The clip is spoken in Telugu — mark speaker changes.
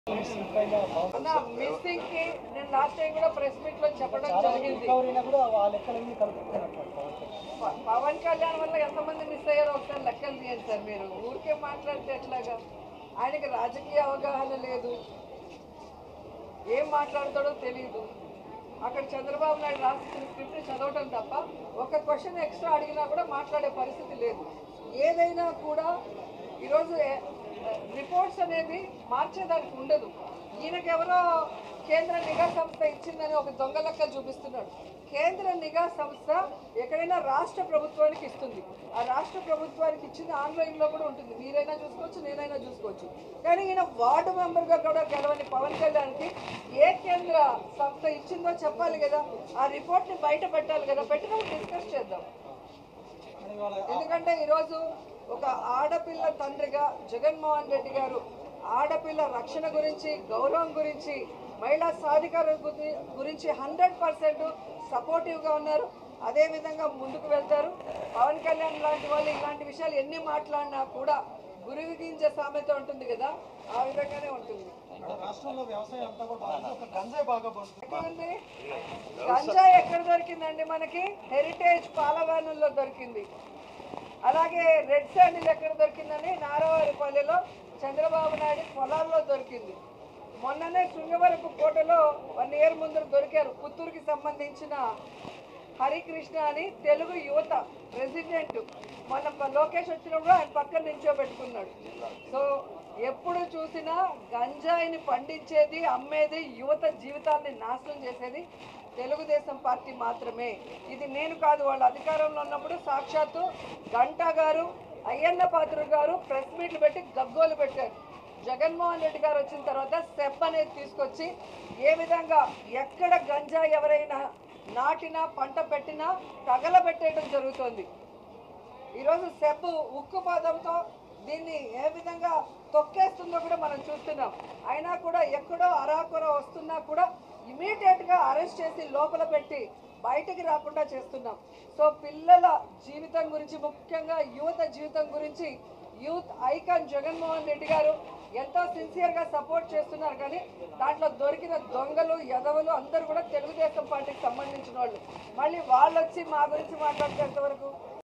Speaker 1: అన్న మిస్సింగ్ కి నేను లాస్ట్ టైం కూడా ప్రెస్ మీట్ లో చెప్పడం జరిగింది
Speaker 2: రికవరీలో కూడా ఆ లెక్కలన్నీ కలుపుతున్నట్టు పవన్ కళ్యాణ్.
Speaker 1: ప- పవన్ కళ్యాణ్ వల్ల ఎంతమంది మిస్ అయ్యారో ఒకసారి లెక్కలు తీయండి సార్ మీరు ఊరికే మాట్లాడితే ఎట్లాగా ఆయనకి రాజకీయ అవగాహన లేదు ఏం మాట్లాడతాడో తెలియదు అక్కడ చంద్రబాబు నాయుడు రాసిన స్క్రిప్ట్ చదవటం తప్ప ఒక క్వశ్చన్ ఎక్స్ట్రా అడిగినా కూడా మాట్లాడే పరిస్థితి లేదు ఏదైనా కూడా ఈరోజు రిపోర్ట్స్ అనేది మార్చేదానికి ఉండదు ఈయనకెవరో కేంద్ర నిఘా సంస్థ ఇచ్చిందని ఒక దొంగ లెక్క చూపిస్తున్నాడు కేంద్ర నిఘా సంస్థ ఎక్కడైనా రాష్ట్ర ప్రభుత్వానికి ఇస్తుంది ఆ రాష్ట్ర ప్రభుత్వానికి ఇచ్చింది ఆన్లైన్లో కూడా ఉంటుంది మీరైనా చూసుకోవచ్చు నేనైనా చూసుకోవచ్చు కానీ ఈయన వార్డు మెంబర్గా కూడా గెలవని పవన్ కళ్యాణ్కి ఏ కేంద్ర సంస్థ ఇచ్చిందో చెప్పాలి కదా ఆ రిపోర్ట్ని బయట పెట్టాలి కదా పెట్టినప్పుడు డిస్కస్ చేద్దాం
Speaker 2: మరి వాళ్ళ
Speaker 1: ఎందుకంటే ఈరోజు ఒక ఆడపిల్ల తండ్రిగా జగన్మోహన్ రెడ్డి గారు ఆడపిల్ల రక్షణ గురించి గౌరవం గురించి మహిళా సాధికార గురి- గురించి హండ్రెడ్ పర్సెంట్ సపోర్టివ్గా ఉన్నారు అదేవిధంగా ముందుకు వెళ్తారు పవన్ కళ్యాణ్ లాంటి వాళ్ళు ఇలాంటి విషయాలు ఎన్ని మాట్లాడినా కూడా గురువు గింజ సామెత ఉంటుంది కదా ఆ విధంగానే ఉంటుంది
Speaker 2: మన రాష్ట్రంలో వ్యవసాయం అంతా కూడా బాగుంది. ఒక గంజాయి బాగా పడుతుంది
Speaker 1: ఎక్కడుంది? గంజాయి ఎక్కడ దొరికిందండి మనకి హెరిటేజ్ పాలవానుల్లో దొరికింది అలాగే రెడ్ శాండిల్ ఎక్కడ దొరికిందని నారావారిపల్లిలో చంద్రబాబు నాయుడు పొలాల్లో దొరికింది మొన్ననే శృంగవరపు కోటలో వన్ ఇయర్ ముందు దొరికారు పుత్తూరుకి సంబంధించిన హరికృష్ణ అని తెలుగు యువత ప్రెసిడెంట్ మొన్న లోకేష్ వచ్చినప్పుడు ఆయన పక్కన నించోబెట్టుకున్నాడు సో ఎప్పుడు చూసినా గంజాయిని పండించేది అమ్మేది యువత జీవితాన్ని నాశనం చేసేది తెలుగుదేశం పార్టీ మాత్రమే ఇది నేను కాదు వాళ్ళు అధికారంలో ఉన్నప్పుడు సాక్షాత్తు గంటా గారు అయ్యన్న పాత్రుడు గారు ప్రెస్ మీట్లు పెట్టి గగ్గోలు పెట్టారు జగన్మోహన్ రెడ్డి గారు వచ్చిన తర్వాత సెప్ అనేది తీసుకొచ్చి ఏ విధంగా ఎక్కడ గంజా ఎవరైనా నాటినా పంట పెట్టినా తగలబెట్టేయడం జరుగుతోంది ఈరోజు సెబ్ ఉక్కు పాదంతో దీన్ని ఏ విధంగా తొక్కేస్తుందో కూడా మనం చూస్తున్నాం అయినా కూడా ఎక్కడో అరాకొర వస్తున్నా కూడా ఇమీడియట్గా అరెస్ట్ చేసి లోపల పెట్టి బయటికి రాకుండా చేస్తున్నాం సో పిల్లల జీవితం గురించి ముఖ్యంగా యువత జీవితం గురించి యూత్ ఐకాన్ జగన్మోహన్ రెడ్డి గారు ఎంతో సిన్సియర్గా సపోర్ట్ చేస్తున్నారు కానీ దాంట్లో దొరికిన దొంగలు యదవలు అందరూ కూడా తెలుగుదేశం పార్టీకి సంబంధించిన వాళ్ళు మళ్ళీ వాళ్ళు వచ్చి మా గురించి మాట్లాడితే ఎంతవరకు